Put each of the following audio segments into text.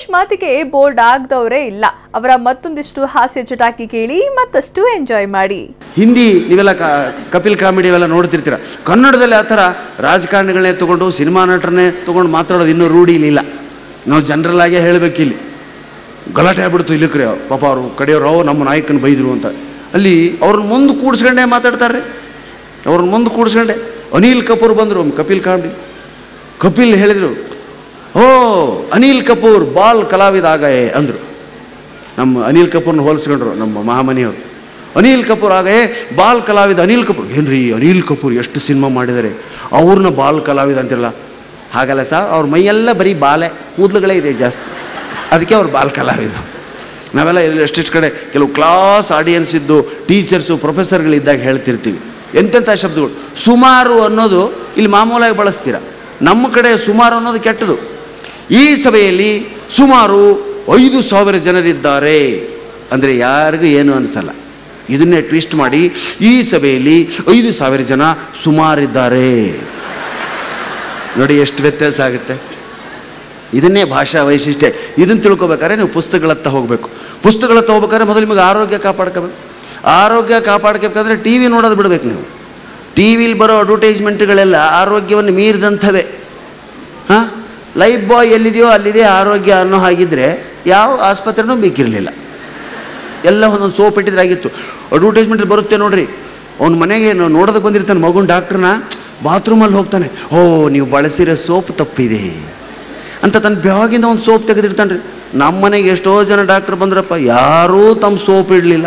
ಮಾತಿಗೆ ಬೋರ್ಡ್ ಆಗದವರೇ ಇಲ್ಲ ಅವರ ಮತ್ತೊಂದಿಷ್ಟು ಹಾಸ್ಯ ಚಟಾಕಿ ಕೇಳಿ ಮತ್ತಷ್ಟು ಎಂಜಾಯ್ ಮಾಡಿ ಹಿಂದಿ ನೀವೆಲ್ಲ ಕ- ಕಪಿಲ್ ಕಾಮಿಡಿ ಅವೆಲ್ಲ ನೋಡ್ತಿರ್ತೀರ ಕನ್ನಡದಲ್ಲಿ ಆ ಥರ ರಾಜಕಾರಣಿಗಳನ್ನೇ ತಗೊಂಡು ಸಿನಿಮಾ ನಟರನ್ನೇ ತಗೊಂಡು ಮಾತಾಡೋದು ಇನ್ನೂ ರೂಢಿ ಇಲ್ಲ ನಾವು ಜನರಲ್ ಆಗೇ ಹೇಳಬೇಕಿಲ್ಲಿ ಗಲಾಟೆ ಆಗ್ಬಿಡ್ತು ಇಲ್ಲಕ್ರೆ ಪಾಪ ಅವರು ಕಡೆಯವರು ಅವು ನಮ್ಮ ನಾಯಕನ ಬೈದರು ಅಂತ ಅಲ್ಲಿ ಅವ್ರನ್ನ ಮುಂದೆ ಕೂಡಿಸ್ಕೊಂಡೇ ಮಾತಾಡ್ತಾರೆ ಅವ್ರನ್ನ ಮುಂದೆ ಕೂಡಿಸ್ಕೊಂಡೆ ಅನಿಲ್ ಕಪೂರ್ ಬಂದರು ಕಪಿಲ್ ಕಾಮಿಡಿ ಕಪಿಲ್ ಹೇಳಿದರು ಓ ಅನಿಲ್ ಕಪೂರ್ ಬಾಲ್ ಕಲಾವಿದ ಆಗಯೇ ಅಂದರು ನಮ್ಮ ಅನಿಲ್ ಕಪೂರ್ನ ಹೋಲಿಸ್ಕೊಂಡ್ರು ನಮ್ಮ ಮಹಾಮನಿಯವರು ಅನಿಲ್ ಕಪೂರ್ ಆಗ ಏ ಬಾಲ್ ಕಲಾವಿದ ಅನಿಲ್ ಕಪೂರ್ ಏನ್ರಿ ಅನಿಲ್ ಕಪೂರ್ ಎಷ್ಟು ಸಿನಿಮಾ ಮಾಡಿದ್ದಾರೆ ಅವ್ರನ್ನ ಬಾಲ್ ಕಲಾವಿದ ಅಂತಿರಲ್ಲ ಹಾಗಲ್ಲ ಸರ್ ಅವ್ರ ಮೈಯೆಲ್ಲ ಬರೀ ಬಾಲೆ ಕೂದಲುಗಳೇ ಇದೆ ಜಾಸ್ತಿ ಅದಕ್ಕೆ ಅವ್ರು ಬಾಲ್ ಕಲಾವಿದ ನಾವೆಲ್ಲ ಇಲ್ಲಿ ಎಷ್ಟೆಷ್ಟು ಕಡೆ ಕೆಲವು ಕ್ಲಾಸ್ ಆಡಿಯನ್ಸ್ ಇದ್ದು ಟೀಚರ್ಸು ಪ್ರೊಫೆಸರ್ಗಳಿದ್ದಾಗ ಹೇಳ್ತಿರ್ತೀವಿ ಎಂತೆಂಥ ಶಬ್ದಗಳು ಸುಮಾರು ಅನ್ನೋದು ಇಲ್ಲಿ ಮಾಮೂಲಾಗಿ ಬಳಸ್ತೀರ ನಮ್ಮ ಕಡೆ ಸುಮಾರು ಅನ್ನೋದು ಕೆಟ್ಟದು ಈ ಸಭೆಯಲ್ಲಿ ಸುಮಾರು ಐದು ಸಾವಿರ ಜನರಿದ್ದಾರೆ ಅಂದರೆ ಯಾರಿಗೂ ಏನು ಅನಿಸಲ್ಲ ಇದನ್ನೇ ಟ್ವಿಸ್ಟ್ ಮಾಡಿ ಈ ಸಭೆಯಲ್ಲಿ ಐದು ಸಾವಿರ ಜನ ಸುಮಾರಿದ್ದಾರೆ ನೋಡಿ ಎಷ್ಟು ವ್ಯತ್ಯಾಸ ಆಗುತ್ತೆ ಇದನ್ನೇ ಭಾಷಾ ವೈಶಿಷ್ಟ್ಯ ಇದನ್ನು ತಿಳ್ಕೊಬೇಕಾದ್ರೆ ನೀವು ಪುಸ್ತಕಗಳತ್ತ ಹೋಗಬೇಕು ಪುಸ್ತಕಗಳತ್ತ ಹೋಗ್ಬೇಕಾದ್ರೆ ಮೊದಲು ನಿಮಗೆ ಆರೋಗ್ಯ ಕಾಪಾಡ್ಕೋಬೇಕು ಆರೋಗ್ಯ ಕಾಪಾಡ್ಕೋಬೇಕಾದ್ರೆ ಟಿ ವಿ ನೋಡೋದು ಬಿಡ್ಬೇಕು ನೀವು ಟಿ ವಿಲಿ ಬರೋ ಅಡ್ವರ್ಟೈಸ್ಮೆಂಟ್ಗಳೆಲ್ಲ ಆರೋಗ್ಯವನ್ನು ಮೀರಿದಂಥವೇ ಹಾಂ ಲೈಫ್ ಬಾಯ್ ಎಲ್ಲಿದೆಯೋ ಅಲ್ಲಿದೆ ಆರೋಗ್ಯ ಅನ್ನೋ ಹಾಗಿದ್ರೆ ಯಾವ ಆಸ್ಪತ್ರೆನೂ ಬೇಕಿರಲಿಲ್ಲ ಎಲ್ಲ ಒಂದೊಂದು ಸೋಪ್ ಇಟ್ಟಿದ್ರೆ ಆಗಿತ್ತು ಅಡ್ವರ್ಟೈಸ್ಮೆಂಟ್ ಬರುತ್ತೆ ನೋಡ್ರಿ ಅವ್ನ ಮನೆಗೆ ನಾವು ನೋಡೋದಕ್ಕೆ ಬಂದಿರ್ತಾನೆ ಮಗುನ ಡಾಕ್ಟ್ರನ್ನ ಬಾತ್ರೂಮಲ್ಲಿ ಹೋಗ್ತಾನೆ ಓ ನೀವು ಬಳಸಿರೋ ಸೋಪ್ ತಪ್ಪಿದೆ ಅಂತ ತನ್ನ ಬ್ಯಾಗಿಂದ ಒಂದು ಸೋಪ್ ತೆಗೆದಿರ್ತಾನೆ ರೀ ನಮ್ಮ ಮನೆಗೆ ಎಷ್ಟೋ ಜನ ಡಾಕ್ಟ್ರ್ ಬಂದ್ರಪ್ಪ ಯಾರೂ ತಮ್ಮ ಸೋಪ್ ಇಡಲಿಲ್ಲ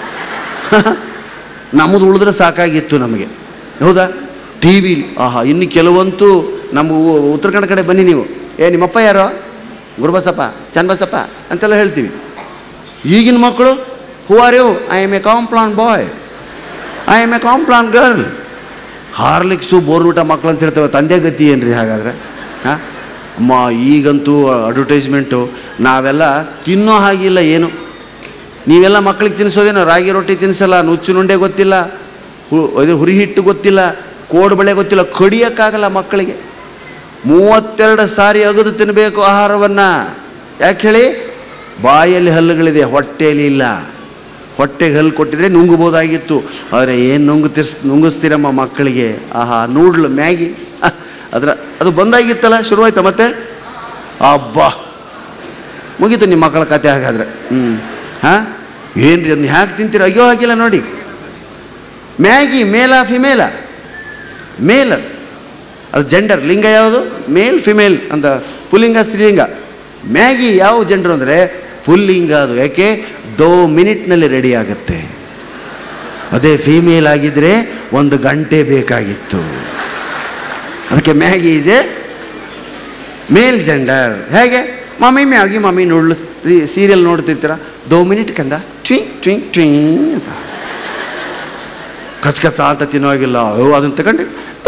ನಮ್ಮದು ಉಳಿದ್ರೆ ಸಾಕಾಗಿತ್ತು ನಮಗೆ ಹೌದಾ ಟಿ ವಿಲಿ ಆಹಾ ಇನ್ನು ಕೆಲವಂತೂ ನಮ್ಮ ಉ- ಉತ್ತರ ಕನ್ನಡ ಕಡೆ ಬನ್ನಿ ನೀವು ಏ ನಿಮ್ಮಪ್ಪ ಯಾರೋ ಗುರುಬಸಪ್ಪ ಚನ್ನಬಸಪ್ಪ ಅಂತೆಲ್ಲ ಹೇಳ್ತೀವಿ ಈಗಿನ ಮಕ್ಕಳು who are you I am a Complan boy I am a Complan girl Horlicks Bournvita ಮಕ್ಕಳು ಅಂತ ಹೇಳ್ತೇವೆ ತಂದೆ ಗತಿ ಏನ್ರಿ ಹಾಗಾದ್ರೆ ಹಾಂ ಅಮ್ಮ ಈಗಂತೂ ಅಡ್ವರ್ಟೈಸ್ಮೆಂಟು ನಾವೆಲ್ಲ ತಿನ್ನೋ ಹಾಗಿಲ್ಲ ಏನು ನೀವೆಲ್ಲ ಮಕ್ಕಳಿಗೆ ತಿನ್ನಿಸೋದೇನೋ ರಾಗಿ ರೊಟ್ಟಿ ತಿನ್ನಿಸಲ್ಲ ನುಚ್ಚು ನುಂಡೆ ಗೊತ್ತಿಲ್ಲ ಹು- ಇದು ಹುರಿ ಹಿಟ್ಟು ಗೊತ್ತಿಲ್ಲ ಕೋಡುಬಳೆ ಗೊತ್ತಿಲ್ಲ ಕಡಿಯೋಕ್ಕಾಗಲ್ಲ ಮಕ್ಕಳಿಗೆ ಮೂವತ್ತೆರಡು ಸಾರಿ ಅಗದು ತಿನ್ನಬೇಕು ಆಹಾರವನ್ನು ಯಾಕೆ ಹೇಳಿ ಬಾಯಲ್ಲಿ ಹಲ್ಲುಗಳಿದೆ ಹೊಟ್ಟೆಯಲ್ಲಿ ಇಲ್ಲ ಹೊಟ್ಟೆಗೆ ಹಲ್ಲು ಕೊಟ್ಟಿದ್ರೆ ನುಂಗಬೋದಾಗಿತ್ತು ಆದರೆ ಏನು ನುಂಗು ತಿರ್ಸ್ ನುಂಗಿಸ್ತೀರಮ್ಮ ಮಕ್ಕಳಿಗೆ ಆಹಾ ನೂಡ್ಲು ಮ್ಯಾಗಿ ಹ, ಅದರ ಅದು ಬಂದಾಗಿತ್ತಲ್ಲ ಶುರುವಾಯ್ತಾ ಮತ್ತೆ ಅಬ್ಬಾ ಮುಗೀತು ನಿಮ್ಮ ಮಕ್ಕಳ ಕತೆ ಹಾಗಾದ್ರೆ ಹ್ಞೂ ಹಾಂ ಏನು ರೀ ಅದನ್ನ ಹ್ಯಾಕೆ ತಿಂತೀರ ಅಯ್ಯೋ ಹಾಗಿಲ್ಲ ನೋಡಿ ಮ್ಯಾಗಿ ಮೇಲಾ ಫಿಮೇಲಾ ಮೇಲ್ ಅದು. ಅದು ಜೆಂಡರ್ ಲಿಂಗ ಯಾವುದು ಮೇಲ್ ಫಿಮೇಲ್ ಅಂತ ಪುಲ್ಲಿಂಗ ಸ್ತ್ರೀಲಿಂಗ ಮ್ಯಾಗಿ ಯಾವ ಜೆಂಡರ್ ಅಂದರೆ ಪುಲ್ಲಿಂಗ ಅದು ಯಾಕೆ ದೋ ಮಿನಿಟ್ನಲ್ಲಿ ರೆಡಿ ಆಗುತ್ತೆ ಅದೇ ಫೀಮೇಲ್ ಆಗಿದ್ರೆ ಒಂದು ಗಂಟೆ ಬೇಕಾಗಿತ್ತು ಅದಕ್ಕೆ Maggi is a male gender ಹೇಗೆ ಮಮ್ಮಿ ಮ್ಯಾಗಿ ಮಮ್ಮಿ ನೋಡ್ಲು ಸೀರಿಯಲ್ ನೋಡ್ತಿರ್ತೀರ ದೋ ಮಿನಿಟ್ ಕಂದ ಟ್ವಿ ಟ್ವಿ ಟ್ವಿ ಅಂತ ಕಚ್ ಕಚ ಅಂತ ತಿನ್ನೋಗಿಲ್ಲ ಅಯ್ಯೋ ಅದನ್ನು ತಗೊಂಡು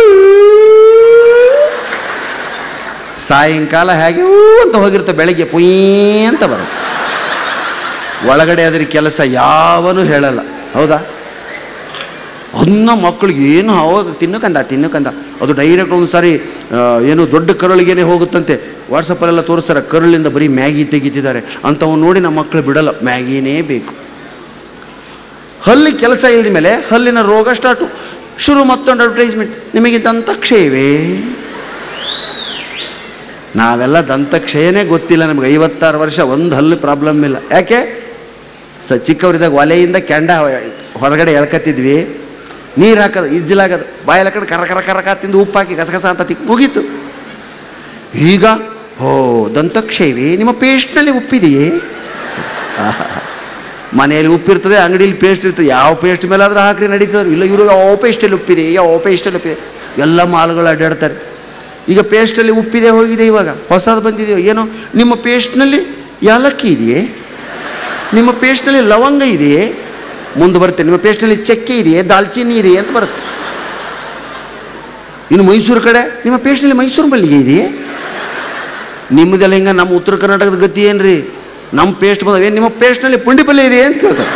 ಸಾಯಂಕಾಲ ಹೇಗೆ ಊ ಅಂತ ಹೋಗಿರುತ್ತೆ ಬೆಳಗ್ಗೆ ಪುಯ್ ಅಂತ ಬರುತ್ತೆ ಒಳಗಡೆ ಅದ್ರ ಕೆಲಸ ಯಾವನು ಹೇಳಲ್ಲ ಹೌದಾ ಅದನ್ನ ಮಕ್ಕಳಿಗೆ ಏನು ಅವಾಗ ತಿನ್ನಕಂದ ತಿನ್ನಕಂದ ಅದು ಡೈರೆಕ್ಟ್ ಒಂದು ಸಾರಿ ಆ, ಏನು ದೊಡ್ಡ ಕರುಳಿಗೇನೆ ಹೋಗುತ್ತಂತೆ ವಾಟ್ಸಪ್ಪಲ್ಲೆಲ್ಲ ತೋರಿಸ್ತಾರೆ ಕರುಳಿಂದ ಬರೀ ಮ್ಯಾಗಿ ತೆಗಿತಿದ್ದಾರೆ ಅಂಥವು ನೋಡಿ ನಮ್ಮ ಮಕ್ಕಳು ಬಿಡಲ್ಲ ಮ್ಯಾಗಿನೇ ಬೇಕು ಹಲ್ಲಿ ಕೆಲಸ ಇಲ್ದ ಮೇಲೆ ಹಲ್ಲಿನ ರೋಗ ಸ್ಟಾರ್ಟು ಶುರು ಮತ್ತೊಂದು ಅಡ್ವರ್ಟೈಸ್ಮೆಂಟ್ ನಿಮಗೆ ದಂತಕ್ಷಯವೇ ನಾವೆಲ್ಲ ದಂತಕ್ಷಯನೇ ಗೊತ್ತಿಲ್ಲ ನಮಗೆ ಐವತ್ತಾರು ವರ್ಷ ಒಂದು ಹಲ್ಲು ಪ್ರಾಬ್ಲಮ್ ಇಲ್ಲ ಯಾಕೆ ಸ ಚಿಕ್ಕವರಿದ್ದಾಗ ಒಲೆಯಿಂದ ಕೆಂಡ ಹೊರಗಡೆ ಎಳ್ಕತ್ತಿದ್ವಿ ನೀರು ಹಾಕೋದು ಇಜ್ಜಿಲಾಗೋದು ಬಾಯಲ್ಲಿ ಹಾಕೊಂಡು ಕರ ಕರ ಕರ ಕರ ತಿಂದು ಉಪ್ಪು ಹಾಕಿ ಗಸಗಸ ಅಂತ ತಿಕ್ ಮುಗೀತು ಈಗ ಓ ದಂತಕ್ಷಯವೇ ನಿಮ್ಮ ಪೇಸ್ಟ್ನಲ್ಲಿ ಉಪ್ಪಿದೆಯೇ ಮನೆಯಲ್ಲಿ ಉಪ್ಪಿರ್ತದೆ ಅಂಗಡಿಯಲ್ಲಿ ಪೇಸ್ಟ್ ಇರ್ತದೆ ಯಾವ ಪೇಸ್ಟ್ ಮೇಲೆ ಆದ್ರೆ ಹಾಕ್ರಿ ನಡೀತಾರೆ ಇಲ್ಲ ಇವರು ಯಾವ ಪೇಸ್ಟಲ್ಲಿ ಉಪ್ಪಿದೆ ಯಾವ ಪೇಸ್ಟಲ್ಲಿ ಉಪ್ಪಿದೆ ಎಲ್ಲ ಮಾಲ್ಗಳು ಅಡ್ಡಾಡ್ತಾರೆ ಈಗ ಪೇಸ್ಟಲ್ಲಿ ಉಪ್ಪಿದೆ ಹೋಗಿದೆ ಇವಾಗ ಹೊಸದು ಬಂದಿದೆ ಏನೋ ನಿಮ್ಮ ಪೇಸ್ಟ್ನಲ್ಲಿ ಯಾಲಕ್ಕಿ ಇದೆಯೇ ನಿಮ್ಮ ಪೇಸ್ಟ್ನಲ್ಲಿ ಲವಂಗ ಇದೆಯೇ ಮುಂದೆ ಬರುತ್ತೆ ನಿಮ್ಮ ಪೇಸ್ಟ್ನಲ್ಲಿ ಚಕ್ಕೆ ಇದೆಯೇ ದಾಲ್ಚಿನ್ನಿ ಇದೆಯೇ ಅಂತ ಬರುತ್ತೆ ಇನ್ನು ಮೈಸೂರು ಕಡೆ ನಿಮ್ಮ ಪೇಸ್ಟ್ನಲ್ಲಿ ಮೈಸೂರು ಮಲ್ಲಿಗೆ ಇದೆಯೇ ನಿಮ್ಮದೆಲ್ಲ ಹಿಂಗೆ ನಮ್ಮ ಉತ್ತರ ಕರ್ನಾಟಕದ ಗತಿ ಏನ್ರಿ ನಮ್ಮ ಪೇಸ್ಟ್ ಬಂದವ ಏನು ನಿಮ್ಮ ಪೇಸ್ಟ್ನಲ್ಲಿ ಪುಂಡಿ ಪಲ್ಯ ಇದೆಯೇ ಅಂತ ಕೇಳ್ತಾರೆ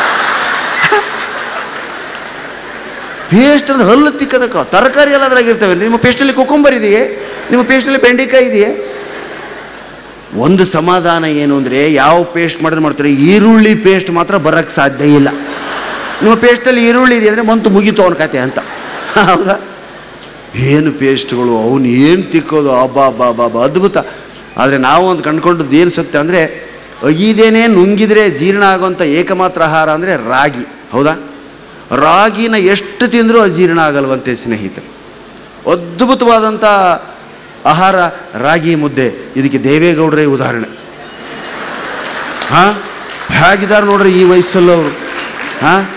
ಪೇಸ್ಟ್ ಅಂದ್ರೆ ಹಲ್ಲು ತಿಕ್ಕದಕ್ಕ ತರಕಾರಿ ಎಲ್ಲ ಅದ್ರಾಗ ಇರ್ತವೆ ನಿಮ್ಮ ಪೇಸ್ಟಲ್ಲಿ ಕುಕುಂಬರ್ ಇದೆಯೇ ನಿಮ್ಮ ಪೇಸ್ಟಲ್ಲಿ ಬೆಂಡೆಕಾಯಿ ಇದೆಯೇ ಒಂದು ಸಮಾಧಾನ ಏನು ಅಂದರೆ ಯಾವ ಪೇಸ್ಟ್ ಮಾಡಿದ್ರೆ ಮಾಡ್ತಾರೆ ಈರುಳ್ಳಿ ಪೇಸ್ಟ್ ಮಾತ್ರ ಬರೋಕ್ಕೆ ಸಾಧ್ಯ ಇಲ್ಲ ನಿಮ್ಮ ಪೇಸ್ಟಲ್ಲಿ ಈರುಳ್ಳಿ ಇದೆ ಅಂದರೆ ಮಂತು ಮುಗೀತು ಅವನ ಕತೆ ಅಂತ ಹೌದಾ ಏನು ಪೇಸ್ಟ್ಗಳು ಅವನು ಏನು ತಿಕ್ಕೋದು ಅಬ್ಬಾ ಅಬ್ಬಾ ಅಬ್ಬಾ ಅಬ್ಬಾ ಅದ್ಭುತ ಆದರೆ ನಾವು ಒಂದು ಕಂಡ್ಕೊಂಡದ್ದು ಏನು ಸತ್ಯ ಅಂದರೆ ಅಗಿದೇನೆ ನುಂಗಿದ್ರೆ ಜೀರ್ಣ ಆಗುವಂಥ ಏಕಮಾತ್ರ ಆಹಾರ ಅಂದರೆ ರಾಗಿ ಹೌದಾ ರಾಗಿನ ಎಷ್ಟು ತಿಂದರೂ ಅಜೀರ್ಣ ಆಗಲ್ವಂತೆ ಸ್ನೇಹಿತರೆ ಅದ್ಭುತವಾದಂಥ ಆಹಾರ ರಾಗಿ ಮುದ್ದೆ ಇದಕ್ಕೆ ದೇವೇಗೌಡರೇ ಉದಾಹರಣೆ ಹಾಂ ಹೇಗಿದ್ದಾರೆ ನೋಡ್ರಿ ಈ ವಯಸ್ಸಲ್ಲವರು ಹಾಂ